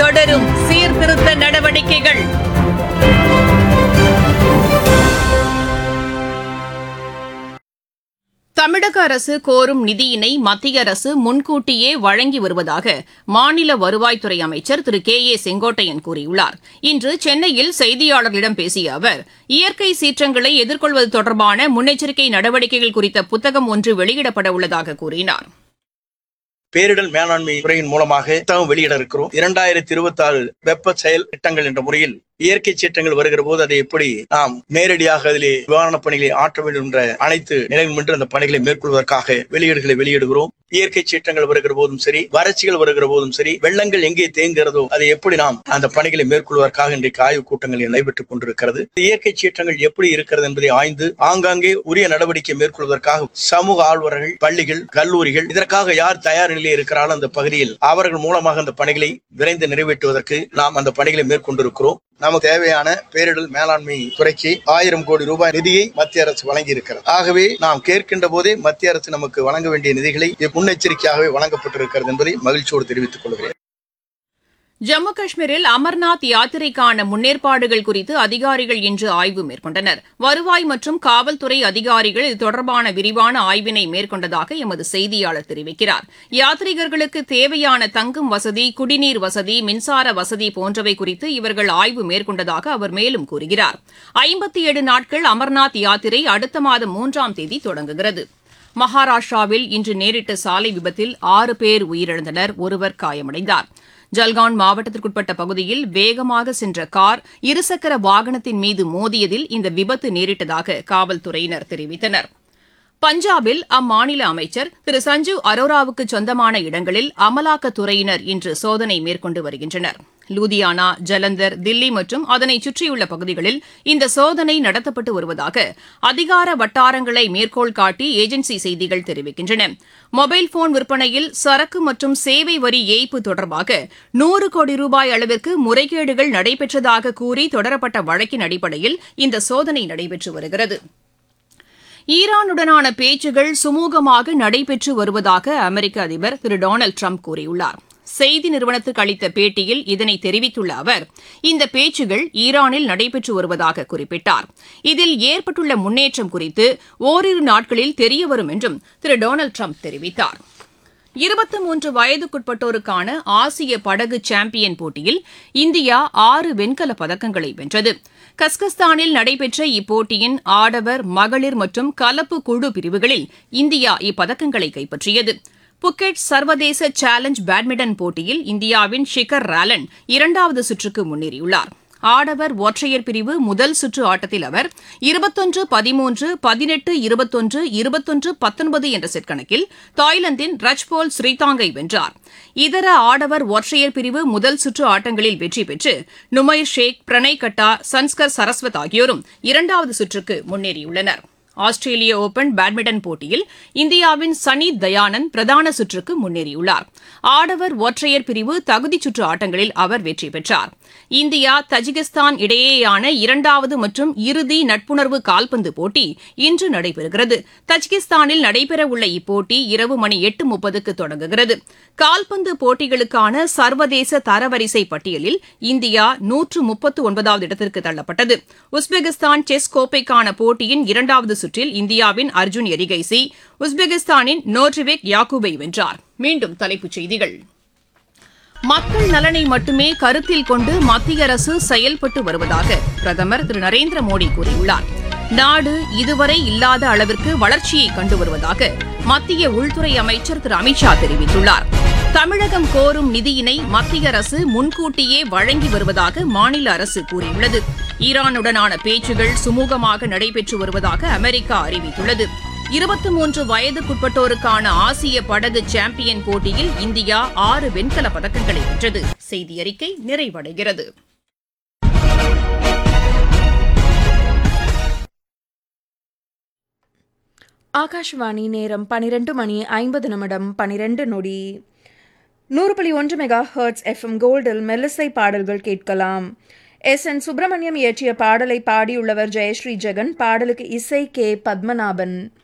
தொடரும் சீர்திருத்த நடவடிக்கைகள் தமிழக அரசு கோரும் நிதியினை மத்திய அரசு முன்கூட்டியே வழங்கி வருவதாக மாநில வருவாய்த்துறை அமைச்சர் திரு கே ஏ செங்கோட்டையன் கூறியுள்ளார் இன்று சென்னையில் செய்தியாளர்களிடம் பேசிய அவர் இயற்கை சீற்றங்களை எதிர்கொள்வது தொடர்பான முன்னெச்சரிக்கை நடவடிக்கைகள் குறித்த புத்தகம் ஒன்று வெளியிடப்பட உள்ளதாக கூறினார் பேரிடர் மேலாண்மை துறையின் மூலமாக புத்தகம் வெளியிட இருக்கிறோம் இரண்டாயிரத்தி இருபத்தி ஆறு வெப்ப செயல் திட்டங்கள் என்ற முறையில் இயற்கை சீற்றங்கள் வருகிற போது அதை எப்படி நாம் நேரடியாக அதிலே நிவாரணப் பணிகளை ஆற்ற வேண்டும் என்ற அனைத்து நிலையும் என்று அந்த பணிகளை மேற்கொள்வதற்காக வெளியீடுகளை வெளியிடுகிறோம் இயற்கை சீற்றங்கள் வருகிற போதும் சரி வறட்சிகள் வருகிற போதும் சரி வெள்ளங்கள் எங்கே தேங்குகிறதோ அதை எப்படி நாம் அந்த பணிகளை மேற்கொள்வதற்காக இன்றைக்கு ஆய்வுக் கூட்டங்கள் நடைபெற்றுக் கொண்டிருக்கிறது இயற்கை சீற்றங்கள் எப்படி இருக்கிறது என்பதை ஆய்ந்து ஆங்காங்கே உரிய நடவடிக்கை மேற்கொள்வதற்காக சமூக ஆழ்வர்கள் பள்ளிகள் கல்லூரிகள் இதற்காக யார் தயார் நிலையில் இருக்கிறார்கள் அந்த பகுதியில் அவர்கள் மூலமாக அந்த பணிகளை விரைந்து நிறைவேற்றுவதற்கு நாம் அந்த பணிகளை மேற்கொண்டிருக்கிறோம் நமக்கு தேவையான பேரிடர் மேலாண்மை துறைக்கு ஆயிரம் கோடி ரூபாய் நிதியை மத்திய அரசு வழங்கி இருக்கிறது ஆகவே நாம் கேட்கின்ற போதே மத்திய அரசு நமக்கு வழங்க வேண்டிய நிதிகளை முன்னெச்சரிக்கையாகவே வழங்கப்பட்டிருக்கிறது என்பதை மகிழ்ச்சியோடு தெரிவித்துக் கொள்கிறேன் ஜம்மு காஷ்மீரில் அமர்நாத் யாத்திரைக்கான முன்னேற்பாடுகள் குறித்து அதிகாரிகள் இன்று ஆய்வு மேற்கொண்டனர் வருவாய் மற்றும் காவல்துறை அதிகாரிகள் இது தொடர்பான விரிவான ஆய்வினை மேற்கொண்டதாக எமது செய்தியாளர் தெரிவிக்கிறார் யாத்ரீகர்களுக்கு தேவையான தங்கும் வசதி குடிநீர் வசதி மின்சார வசதி போன்றவை குறித்து இவர்கள் ஆய்வு மேற்கொண்டதாக அவர் மேலும் கூறுகிறார் ஐம்பத்தி ஏழு நாட்கள் அமர்நாத் யாத்திரை அடுத்த மாதம் மூன்றாம் தேதி தொடங்குகிறது மகாராஷ்டிராவில் இன்று நேரிட்ட சாலை விபத்தில் ஆறு பேர் உயிரிழந்தனர் ஒருவர் காயமடைந்தார் ஜல்கான் மாவட்டத்திற்குட்பட்ட பகுதியில் வேகமாக சென்ற கார் இருசக்கர வாகனத்தின் மீது மோதியதில் இந்த விபத்து நேரிட்டதாக காவல்துறையினர் தெரிவித்தனர் பஞ்சாபில் அம்மாநில அமைச்சர் திரு சஞ்சீவ் அரோராவுக்கு சொந்தமான இடங்களில் அமலாக்கத்துறையினர் இன்று சோதனை மேற்கொண்டு வருகின்றனர் லூதியானா ஜலந்தர் தில்லி மற்றும் அதனை சுற்றியுள்ள பகுதிகளில் இந்த சோதனை நடத்தப்பட்டு வருவதாக அதிகார வட்டாரங்களை மேற்கோள் காட்டி ஏஜென்சி செய்திகள் தெரிவிக்கின்றன மொபைல் போன் விற்பனையில் சரக்கு மற்றும் சேவை வரி ஏய்ப்பு தொடர்பாக நூறு கோடி ரூபாய் அளவிற்கு முறைகேடுகள் நடைபெற்றதாக கூறி தொடரப்பட்ட வழக்கின் அடிப்படையில் இந்த சோதனை நடைபெற்று வருகிறது ஈரானுடனான பேச்சுகள் சுமூகமாக நடைபெற்று வருவதாக அமெரிக்க அதிபர் திரு டொனால்டு ட்ரம்ப் கூறியுள்ளார் செய்தி நிறுவனத்துக்கு அளித்த பேட்டியில் இதனை தெரிவித்துள்ள அவர் இந்த பேச்சுகள் ஈரானில் நடைபெற்று வருவதாக குறிப்பிட்டார் இதில் ஏற்பட்டுள்ள முன்னேற்றம் குறித்து ஓரிரு நாட்களில் தெரியவரும் என்றும் திரு டொனால்டு ட்ரம்ப் தெரிவித்தார் இருபத்தி மூன்று வயதுக்குட்பட்டோருக்கான ஆசிய படகு சாம்பியன் போட்டியில் இந்தியா ஆறு வெண்கலப் பதக்கங்களை வென்றது கஸ்கஸ்தானில் நடைபெற்ற இப்போட்டியின் ஆடவர் மகளிர் மற்றும் கலப்பு குழு பிரிவுகளில் இந்தியா இப்பதக்கங்களை கைப்பற்றியது புக்கெட் சர்வதேச சேலஞ்ச் பேட்மிண்டன் போட்டியில் இந்தியாவின் ஷிகர் ராலன் இரண்டாவது சுற்றுக்கு முன்னேறியுள்ளார் ஆடவர் ஒற்றையர் பிரிவு முதல் சுற்று ஆட்டத்தில் அவர் இருபத்தொன்று பதிமூன்று பதினெட்டு இருபத்தொன்று இருபத்தொன்று பத்தொன்பது என்ற செட் கணக்கில் தாய்லாந்தின் ரஜ்போல் ஸ்ரீதாங்கை வென்றார் இதர ஆடவர் ஒற்றையர் பிரிவு முதல் சுற்று ஆட்டங்களில் வெற்றி பெற்று நுமைர் ஷேக் பிரணய் கட்டா சன்ஸ்கர் சரஸ்வத் ஆகியோரும் இரண்டாவது சுற்றுக்கு முன்னேறியுள்ளனா் ஆஸ்திரேலிய ஓபன் பேட்மிண்டன் போட்டியில் இந்தியாவின் சனி தயானந்த் பிரதான சுற்றுக்கு முன்னேறியுள்ளார் ஆடவர் ஒற்றையர் பிரிவு தகுதிச் சுற்று ஆட்டங்களில் அவர் வெற்றி பெற்றார் இந்தியா தஜிகிஸ்தான் இடையேயான இரண்டாவது மற்றும் இறுதி நட்புணர்வு கால்பந்து போட்டி இன்று நடைபெறுகிறது தஜிகிஸ்தானில் நடைபெறவுள்ள இப்போட்டி இரவு மணி எட்டு முப்பதுக்கு தொடங்குகிறது கால்பந்து போட்டிகளுக்கான சர்வதேச தரவரிசை பட்டியலில் இந்தியா நூற்று முப்பத்து ஒன்பதாவது இடத்திற்கு தள்ளப்பட்டது உஸ்பெகிஸ்தான் செஸ் கோப்பைக்கான போட்டியின் இரண்டாவது சுற்றில் இந்தியாவின் அர்ஜுன் எரிகைசி உஸ்பெகிஸ்தானின் நோட்ரிவேக் யாக்கூபை வென்றார் மீண்டும் தலைப்புச் செய்திகள் மக்கள் நலனை மட்டுமே கருத்தில் கொண்டு மத்திய அரசு செயல்பட்டு வருவதாக பிரதமர் திரு நரேந்திர மோடி கூறியுள்ளார் நாடு இதுவரை இல்லாத அளவிற்கு வளர்ச்சியை கண்டு வருவதாக மத்திய உள்துறை அமைச்சர் திரு அமித்ஷா தெரிவித்துள்ளார் தமிழகம் கோரும் நிதியினை மத்திய அரசு முன்கூட்டியே வழங்கி வருவதாக மாநில அரசு கூறியுள்ளது ஈரானுடனான பேச்சுகள் சுமூகமாக நடைபெற்று வருவதாக அமெரிக்கா அறிவித்துள்ளது இருபத்தி மூன்று வயதுக்குட்பட்டோருக்கான ஆசிய படகு சாம்பியன் போட்டியில் இந்தியா ஆறு வெண்கல பதக்கங்களை வென்றது செய்தி அறிக்கை நிறைவடைகிறது ஆகாஷ்வாணி நேரம் பனிரெண்டு மணி ஐம்பது நிமிடம் பனிரெண்டு நொடி நூறு புள்ளி ஒன்று மெகா ஹர்ட்ஸ் எஃப்எம் கோல்டில் மெல்லிசை பாடல்கள் கேட்கலாம் எஸ் என் சுப்பிரமணியம் இயற்றிய பாடலை பாடியுள்ளவர் ஜெயஸ்ரீ ஜெகன் பாடலுக்கு இசை கே பத்மநாபன்